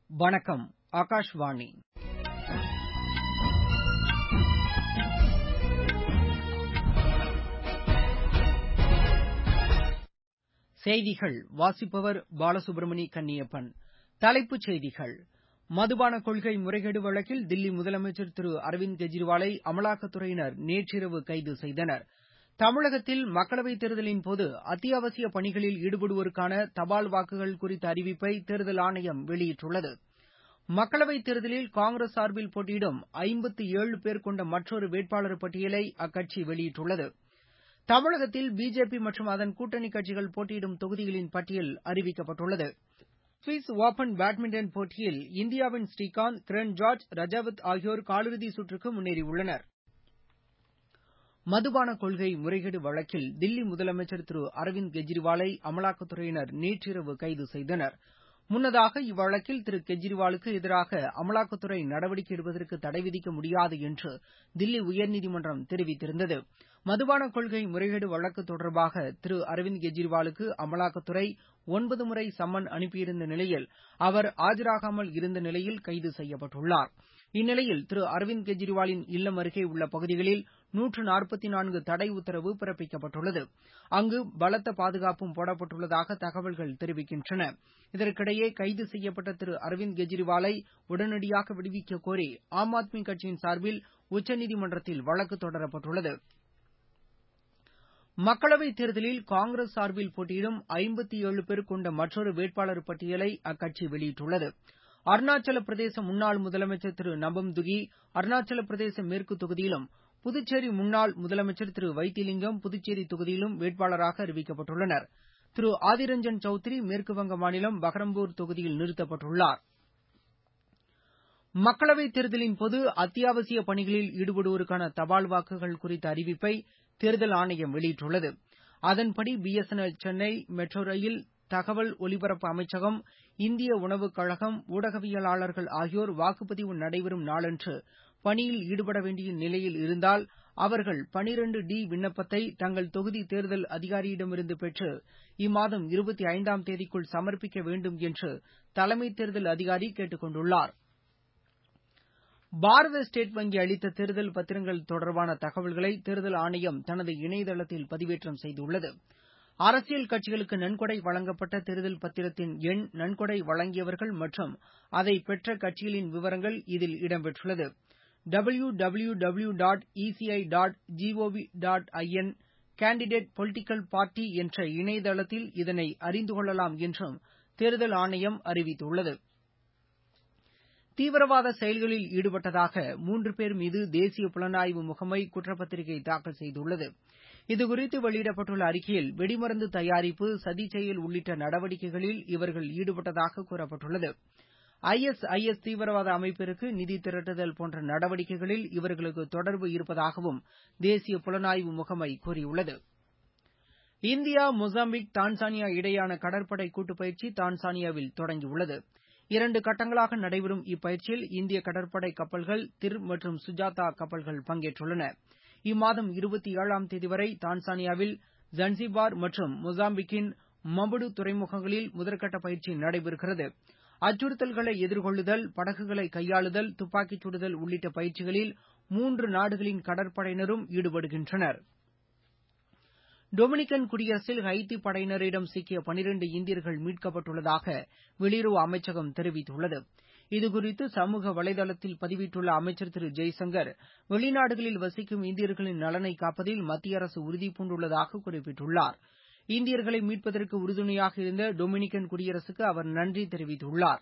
வணக்கம் ஆகாஷவாணி செய்திகள் வாசிப்பவர் பாலசுப்ரமணி கன்னியப்பன் தலைப்புச் செய்திகள் மதுபான கொள்கை முறைகேடு வழக்கில் தில்லி முதலமைச்சர் திரு அரவிந்த் கெஜ்ரிவாலை அமலாக்கத்துறையினர் நேற்றிரவு கைது செய்தனர் தமிழகத்தில் மக்களவைத் தேர்தலின்போது அத்தியாவசிய பணிகளில் ஈடுபடுவோருக்கான தபால் வாக்குகள் குறித்த அறிவிப்பை தேர்தல் ஆணையம் வெளியிட்டுள்ளது மக்களவைத் தேர்தலில் காங்கிரஸ் சார்பில் போட்டியிடும் ஐம்பத்து ஏழு பேர் கொண்ட மற்றொரு வேட்பாளர் பட்டியலை அக்கட்சி வெளியிட்டுள்ளது தமிழகத்தில் பிஜேபி மற்றும் அதன் கூட்டணி கட்சிகள் போட்டியிடும் தொகுதிகளின் பட்டியல் அறிவிக்கப்பட்டுள்ளது சுவிஸ் ஒபன் பேட்மிண்டன் போட்டியில் இந்தியாவின் ஸ்ரீகாந்த் கிரண் ஜார்ஜ் ரஜாவத் ஆகியோர் காலிறுதி சுற்றுக்கு முன்னேறியுள்ளனர் மதுபான கொள்கை முறைகேடு வழக்கில் தில்லி முதலமைச்சர் திரு அரவிந்த் கெஜ்ரிவாலை அமலாக்கத்துறையினர் நேற்றிரவு கைது செய்தனர் முன்னதாக இவ்வழக்கில் திரு கெஜ்ரிவாலுக்கு எதிராக அமலாக்கத்துறை நடவடிக்கை எடுப்பதற்கு தடை விதிக்க முடியாது என்று தில்லி உயர்நீதிமன்றம் தெரிவித்திருந்தது மதுபான கொள்கை முறைகேடு வழக்கு தொடர்பாக திரு அரவிந்த் கெஜ்ரிவாலுக்கு அமலாக்கத்துறை ஒன்பது முறை சம்மன் அனுப்பியிருந்த நிலையில் அவர் ஆஜராகாமல் இருந்த நிலையில் கைது செய்யப்பட்டுள்ளார் இந்நிலையில் திரு அரவிந்த் கெஜ்ரிவாலின் இல்லம் அருகே உள்ள பகுதிகளில் நூற்று நாற்பத்தி நான்கு தடை உத்தரவு பிறப்பிக்கப்பட்டுள்ளது அங்கு பலத்த பாதுகாப்பும் போடப்பட்டுள்ளதாக தகவல்கள் தெரிவிக்கின்றன இதற்கிடையே கைது செய்யப்பட்ட திரு அரவிந்த் கெஜ்ரிவாலை உடனடியாக விடுவிக்க கோரி ஆம் ஆத்மி கட்சியின் சார்பில் உச்சநீதிமன்றத்தில் வழக்கு தொடரப்பட்டுள்ளது மக்களவைத் தேர்தலில் காங்கிரஸ் சார்பில் போட்டியிடும் ஐம்பத்து ஏழு பேர் கொண்ட மற்றொரு வேட்பாளர் பட்டியலை அக்கட்சி வெளியிட்டுள்ளது அருணாச்சல பிரதேச முன்னாள் முதலமைச்சர் திரு நபம் துகி அருணாச்சல பிரதேச மேற்கு தொகுதியிலும் புதுச்சேரி முன்னாள் முதலமைச்சர் திரு வைத்திலிங்கம் புதுச்சேரி தொகுதியிலும் வேட்பாளராக அறிவிக்கப்பட்டுள்ளனர் திரு ஆதிரஞ்சன் சௌத்ரி மேற்குவங்க மாநிலம் பஹ்ரம்பூர் தொகுதியில் நிறுத்தப்பட்டுள்ளார் மக்களவைத் தேர்தலின்போது அத்தியாவசிய பணிகளில் ஈடுபடுவோருக்கான தபால் வாக்குகள் குறித்த அறிவிப்பை தேர்தல் ஆணையம் வெளியிட்டுள்ளது அதன்படி பிஎஸ்என்எல் சென்னை மெட்ரோ ரயில் தகவல் ஒலிபரப்பு அமைச்சகம் இந்திய உணவுக் கழகம் ஊடகவியலாளர்கள் ஆகியோர் வாக்குப்பதிவு நடைபெறும் நாளன்று பணியில் ஈடுபட வேண்டிய நிலையில் இருந்தால் அவர்கள் பனிரண்டு டி விண்ணப்பத்தை தங்கள் தொகுதி தேர்தல் அதிகாரியிடமிருந்து பெற்று இம்மாதம் இருபத்தி ஐந்தாம் தேதிக்குள் சமர்ப்பிக்க வேண்டும் என்று தலைமை தேர்தல் அதிகாரி கேட்டுக் கொண்டுள்ளார் பாரத ஸ்டேட் வங்கி அளித்த தேர்தல் பத்திரங்கள் தொடர்பான தகவல்களை தேர்தல் ஆணையம் தனது இணையதளத்தில் பதிவேற்றம் செய்துள்ளது அரசியல் கட்சிகளுக்கு நன்கொடை வழங்கப்பட்ட தேர்தல் பத்திரத்தின் எண் நன்கொடை வழங்கியவர்கள் மற்றும் அதை பெற்ற கட்சிகளின் விவரங்கள் இதில் இடம்பெற்றுள்ளது W W W dot ECI dot GOV dot IN candidate political party என்ற இணையதளத்தில் இதனை அறிந்து கொள்ளலாம் என்றும் தேர்தல் ஆணையம் அறிவித்துள்ளது தீவிரவாத செயல்களில் ஈடுபட்டதாக மூன்று பேர் மீது தேசிய புலனாய்வு முகமை குற்றப்பத்திரிகை தாக்கல் செய்துள்ளது இதுகுறித்து வெளியிடப்பட்டுள்ள அறிக்கையில் வெடிமருந்து தயாரிப்பு சதி செயல் உள்ளிட்ட நடவடிக்கைகளில் இவர்கள் ஈடுபட்டதாக கூறப்பட்டுள்ளது ஐஎஸ்ஐஎஸ் தீவிரவாத அமைப்பிற்கு நிதி திரட்டுதல் போன்ற நடவடிக்கைகளில் இவர்களுக்கு தொடர்பு இருப்பதாகவும் தேசிய புலனாய்வு முகமை கூறியுள்ளது இந்தியா மொசாம்பிக் தான்சானியா இடையேயான கடற்படை கூட்டுப்பயிற்சி தான்சானியாவில் தொடங்கியுள்ளது இரண்டு கட்டங்களாக நடைபெறும் இப்பயிற்சியில் இந்திய கடற்படை கப்பல்கள் திர் மற்றும் சுஜாதா கப்பல்கள் பங்கேற்றுள்ளன இம்மாதம் இருபத்தி ஏழாம் தேதி வரை தான்சானியாவில் ஜன்சிபார் மற்றும் மொசாம்பிக்கின் மம்புடு துறைமுகங்களில் முதற்கட்ட பயிற்சி நடைபெறுகிறது அச்சுறுத்தல்களை எதிர்கொள்ளுதல் படகுகளை கையாளுதல் துப்பாக்கிச் சுடுதல் உள்ளிட்ட பயிற்சிகளில் மூன்று நாடுகளின் கடற்படையினரும் ஈடுபடுகின்றனர் டொமினிக்கன் குடியரசில் ஹைத்தி படையினரிடம் சிக்கிய பனிரண்டு இந்தியர்கள் மீட்கப்பட்டுள்ளதாக வெளியுறவு அமைச்சகம் தெரிவித்துள்ளது இதுகுறித்து சமூக வலைதளத்தில் பதிவிட்டுள்ள அமைச்சர் திரு ஜெய்சங்கர் வெளிநாடுகளில் வசிக்கும் இந்தியர்களின் நலனை காப்பதில் மத்திய அரசு உறுதிபூண்டுள்ளதாக குறிப்பிட்டுள்ளார் இந்தியர்களை மீட்பதற்கு உறுதுணையாக இருந்த டொமினிக்கன் குடியரசுக்கு அவர் நன்றி தெரிவித்துள்ளார்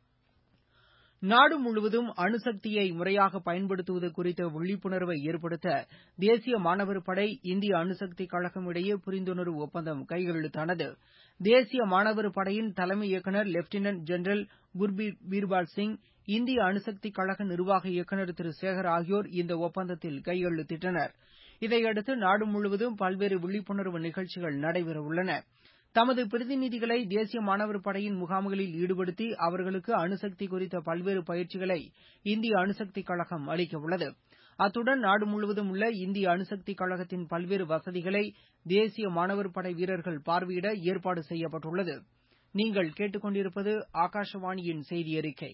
நாடு முழுவதும் அணுசக்தியை முறையாக பயன்படுத்துவது குறித்த விழிப்புணர்வை ஏற்படுத்த தேசிய மாணவர் படை இந்திய அணுசக்தி கழகம் இடையே புரிந்துணர்வு ஒப்பந்தம் கையெழுத்தானது தேசிய மாணவர் படையின் தலைமை இயக்குநர் லெப்டினன்ட் ஜெனரல் குர்பீர் பீர்பால் சிங் இந்திய அணுசக்தி கழக நிர்வாக இயக்குநர் திரு சேகர் ஆகியோர் இந்த ஒப்பந்தத்தில் கையெழுத்திட்டனர் இதையடுத்து நாடு முழுவதும் பல்வேறு விழிப்புணர்வு நிகழ்ச்சிகள் நடைபெறவுள்ளன தமது பிரதிநிதிகளை தேசிய மாணவர் படையின் முகாம்களில் ஈடுபடுத்தி அவர்களுக்கு அணுசக்தி குறித்த பல்வேறு பயிற்சிகளை இந்திய அணுசக்தி கழகம் அளிக்கவுள்ளது அத்துடன் நாடு முழுவதும் உள்ள இந்திய அணுசக்தி கழகத்தின் பல்வேறு வசதிகளை தேசிய மாணவர் படை வீரர்கள் பார்வையிட ஏற்பாடு செய்யப்பட்டுள்ளது நீங்கள் கேட்டுக்கொண்டிருப்பது ஆகாஷவாணியின் செய்தி அறிக்கை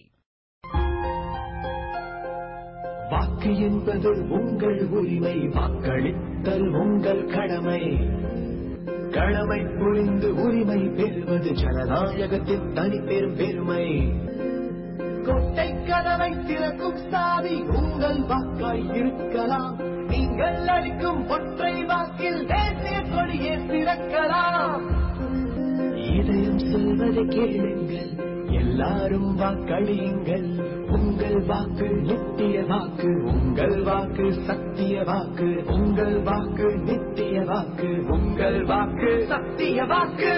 வாக்கு என்பது உங்கள் உரிமை வாக்களித்தல் உங்கள் கடமை கடமை புரிந்து உரிமை பெறுவது ஜனநாயகத்தின் தனி பெரும் பெருமை கொட்டை கதவை திறக்கும் சாவி உங்கள் வாக்காய் இருக்கலாம் நீங்கள் அளிக்கும் ஒற்றை வாக்கில் தேசிய கொடியே திறக்கலாம் இதயம் சொல்வதை கேளுங்கள் எல்லாரும் வாக்களியுங்கள் உங்கள் வாக்கு நித்திய வாக்கு உங்கள் வாக்கு சத்திய வாக்கு உங்கள் வாக்கு நித்திய வாக்கு உங்கள் வாக்கு சத்திய வாக்கு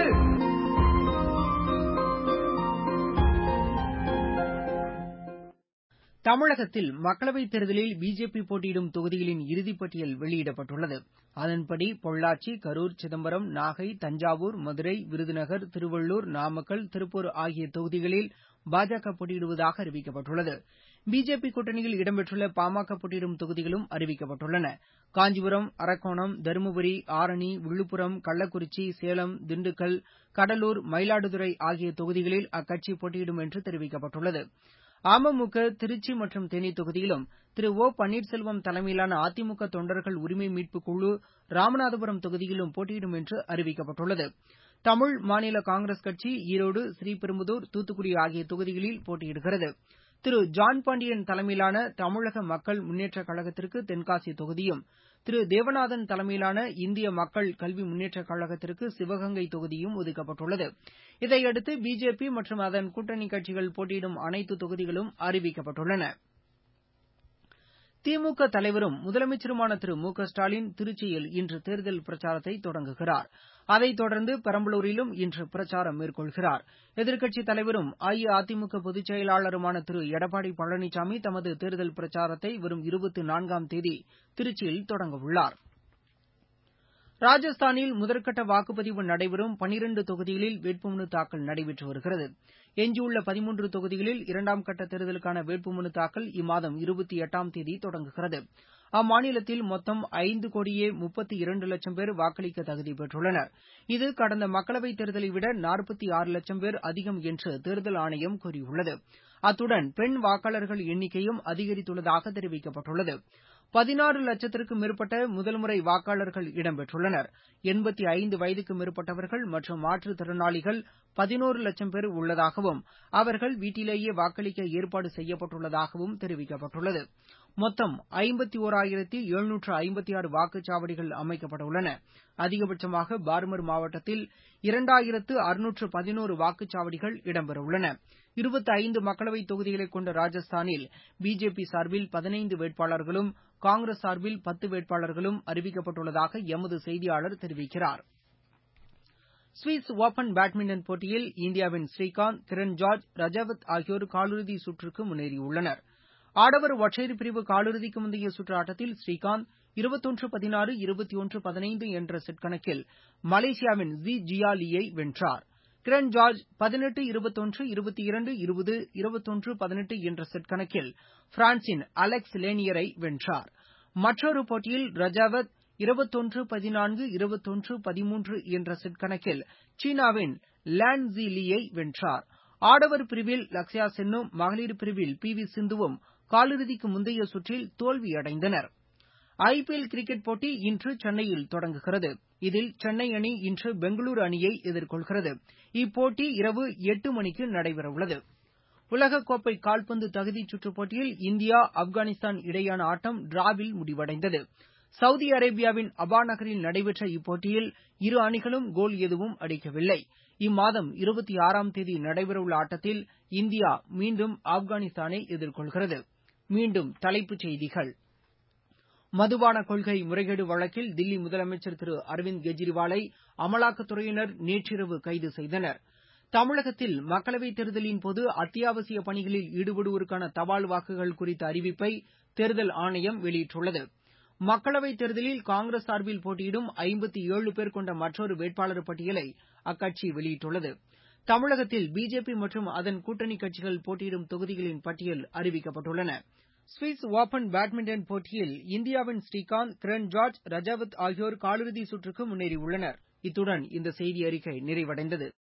தமிழகத்தில் மக்களவைத் தேர்தலில் பிஜேபி போட்டியிடும் தொகுதிகளின் இறுதிப்பட்டியல் வெளியிடப்பட்டுள்ளது அதன்படி பொள்ளாச்சி கரூர் சிதம்பரம் நாகை தஞ்சாவூர் மதுரை விருதுநகர் திருவள்ளூர் நாமக்கல் திருப்பூர் ஆகிய தொகுதிகளில் பாஜக போட்டியிடுவதாக அறிவிக்கப்பட்டுள்ளது பிஜேபி கூட்டணியில் இடம்பெற்றுள்ள பாமக போட்டியிடும் தொகுதிகளும் அறிவிக்கப்பட்டுள்ளன காஞ்சிபுரம் அரக்கோணம் தருமபுரி ஆரணி விழுப்புரம் கள்ளக்குறிச்சி சேலம் திண்டுக்கல் கடலூர் மயிலாடுதுறை ஆகிய தொகுதிகளில் அக்கட்சி போட்டியிடும் என்று தெரிவிக்கப்பட்டுள்ளது அமமுக திருச்சி மற்றும் தேனி தொகுதியிலும் திரு ஓ பன்னீர்செல்வம் தலைமையிலான அதிமுக தொண்டர்கள் உரிமை மீட்புக் குழு ராமநாதபுரம் தொகுதியிலும் போட்டியிடும் என்று அறிவிக்கப்பட்டுள்ளது தமிழ் மாநில காங்கிரஸ் கட்சி ஈரோடு ஸ்ரீபெரும்புதூர் தூத்துக்குடி ஆகிய தொகுதிகளில் போட்டியிடுகிறது திரு ஜான் பாண்டியன் தலைமையிலான தமிழக மக்கள் முன்னேற்றக் கழகத்திற்கு தென்காசி தொகுதியும் திரு தேவநாதன் தலைமையிலான இந்திய மக்கள் கல்வி முன்னேற்றக் கழகத்திற்கு சிவகங்கை தொகுதியும் ஒதுக்கப்பட்டுள்ளது இதையடுத்து பிஜேபி மற்றும் அதன் கூட்டணி கட்சிகள் போட்டியிடும் அனைத்து தொகுதிகளும் அறிவிக்கப்பட்டுள்ளன திமுக தலைவரும் முதலமைச்சருமான திரு மு க ஸ்டாலின் திருச்சியில் இன்று தேர்தல் பிரச்சாரத்தை தொடங்குகிறார் அதைத் தொடர்ந்து பெரம்பலூரிலும் இன்று பிரச்சாரம் மேற்கொள்கிறார் எதிர்க்கட்சித் தலைவரும் அஇஅதிமுக பொதுச் செயலாளருமான திரு எடப்பாடி பழனிசாமி தமது தேர்தல் பிரச்சாரத்தை வரும் இருபத்தி நான்காம் தேதி திருச்சியில் தொடங்கவுள்ளார் ராஜஸ்தானில் முதற்கட்ட வாக்குப்பதிவு நடைபெறும் பனிரண்டு தொகுதிகளில் வேட்புமனு தாக்கல் நடைபெற்று வருகிறது எஞ்சியுள்ள பதிமூன்று தொகுதிகளில் இரண்டாம் கட்ட தேர்தலுக்கான வேட்புமனு தாக்கல் இம்மாதம் இருபத்தி எட்டாம் தேதி தொடங்குகிறது அம்மாநிலத்தில் மொத்தம் ஐந்து கோடியே முப்பத்தி இரண்டு லட்சம் பேர் வாக்களிக்க தகுதி பெற்றுள்ளனர் இது கடந்த மக்களவைத் தேர்தலை விட நாற்பத்தி ஆறு லட்சம் பேர் அதிகம் என்று தேர்தல் ஆணையம் கூறியுள்ளது அத்துடன் பெண் வாக்காளர்கள் எண்ணிக்கையும் அதிகரித்துள்ளதாக தெரிவிக்கப்பட்டுள்ளது பதினாறு லட்சத்திற்கும் மேற்பட்ட முதல்முறை வாக்காளர்கள் இடம்பெற்றுள்ளனர் எண்பத்தி ஐந்து வயதுக்கு மேற்பட்டவர்கள் மற்றும் மாற்றுத்திறனாளிகள் பதினோரு லட்சம் பேர் உள்ளதாகவும் அவர்கள் வீட்டிலேயே வாக்களிக்க ஏற்பாடு செய்யப்பட்டுள்ளதாகவும் தெரிவிக்கப்பட்டுள்ளது மொத்தம் ஐம்பத்தி ஒராயிரத்தி எழுநூற்று ஐம்பத்தி ஆறு வாக்குச்சாவடிகள் அமைக்கப்பட்டுள்ளன அதிகபட்சமாக பார்மர் மாவட்டத்தில் இரண்டாயிரத்து அறுநூற்று பதினோரு வாக்குச்சாவடிகள் இடம்பெறவுள்ளன இருபத்தி ஐந்து மக்களவைத் தொகுதிகளைக் கொண்ட ராஜஸ்தானில் பிஜேபி சார்பில் பதினைந்து வேட்பாளர்களும் காங்கிரஸ் சார்பில் பத்து வேட்பாளர்களும் அறிவிக்கப்பட்டுள்ளதாக எமது செய்தியாளர் தெரிவிக்கிறார் சுவிஸ் ஒபன் பேட்மிண்டன் போட்டியில் இந்தியாவின் ஸ்ரீகாந்த் கிரண் ஜார்ஜ் ரஜாவத் ஆகியோர் காலிறுதி சுற்றுக்கு முன்னேறியுள்ளனர் ஆடவர் ஒற்றையர் பிரிவு காலிறுதிக்கு முந்தைய சுற்று ஆட்டத்தில் ஸ்ரீகாந்த் இருபத்தொன்று பதினாறு இருபத்தி ஒன்று பதினைந்து என்ற செட் கணக்கில் மலேசியாவின் ஜி ஜியா லீயை வென்றார் கிரண் ஜார்ஜ் பதினெட்டு இருபத்தொன்று இருபத்தி இரண்டு இருபது இருபத்தொன்று பதினெட்டு என்ற செட் கணக்கில் பிரான்சின் அலெக்ஸ் லேனியரை வென்றார் மற்றொரு போட்டியில் ரஜாவத் இருபத்தொன்று பதினான்கு இருபத்தொன்று பதிமூன்று என்ற செட் கணக்கில் சீனாவின் லேன் ஜி லீயை வென்றார் ஆடவர் பிரிவில் லக்ஷயா சென்னும் மகளிர் பிரிவில் பி வி சிந்துவும் காலிறுதிக்கு முந்தைய சுற்றில் தோல்வியடைந்தனர் ஐபிஎல் கிரிக்கெட் போட்டி இன்று சென்னையில் தொடங்குகிறது இதில் சென்னை அணி இன்று பெங்களூரு அணியை எதிர்கொள்கிறது இப்போட்டி இரவு எட்டு மணிக்கு நடைபெறவுள்ளது உலகக்கோப்பை கால்பந்து தகுதிச் சுற்றுப் போட்டியில் இந்தியா ஆப்கானிஸ்தான் இடையேயான ஆட்டம் டிராவில் முடிவடைந்தது சவுதி அரேபியாவின் அபா நகரில் நடைபெற்ற இப்போட்டியில் இரு அணிகளும் கோல் எதுவும் அடிக்கவில்லை இம்மாதம் இருபத்தி ஆறாம் தேதி நடைபெறவுள்ள ஆட்டத்தில் இந்தியா மீண்டும் ஆப்கானிஸ்தானை எதிர்கொள்கிறது மீண்டும் தலைப்புச் செய்திகள் மதுபான கொள்கை முறைகேடு வழக்கில் தில்லி முதலமைச்சர் திரு அரவிந்த் கெஜ்ரிவாலை அமலாக்கத்துறையினர் நேற்றிரவு கைது செய்தனர் தமிழகத்தில் மக்களவைத் தேர்தலின் போது அத்தியாவசிய பணிகளில் ஈடுபடுவோருக்கான தபால் வாக்குகள் குறித்த அறிவிப்பை தேர்தல் ஆணையம் வெளியிட்டுள்ளது மக்களவைத் தேர்தலில் காங்கிரஸ் சார்பில் போட்டியிடும் ஐம்பத்தி ஏழு பேர் கொண்ட மற்றொரு வேட்பாளர் பட்டியலை அக்கட்சி வெளியிட்டுள்ளது தமிழகத்தில் பிஜேபி மற்றும் அதன் கூட்டணி கட்சிகள் போட்டியிடும் தொகுதிகளின் பட்டியல் அறிவிக்கப்பட்டுள்ளன சுவிஸ் ஒபன் பேட்மிண்டன் போட்டியில் இந்தியாவின் ஸ்ரீகாந்த் கிரண் ஜார்ஜ் ரஜாவத் ஆகியோர் காலிறுதி சுற்றுக்கு முன்னேறியுள்ளனர் இத்துடன் இந்த செய்தி அறிக்கை நிறைவடைந்தது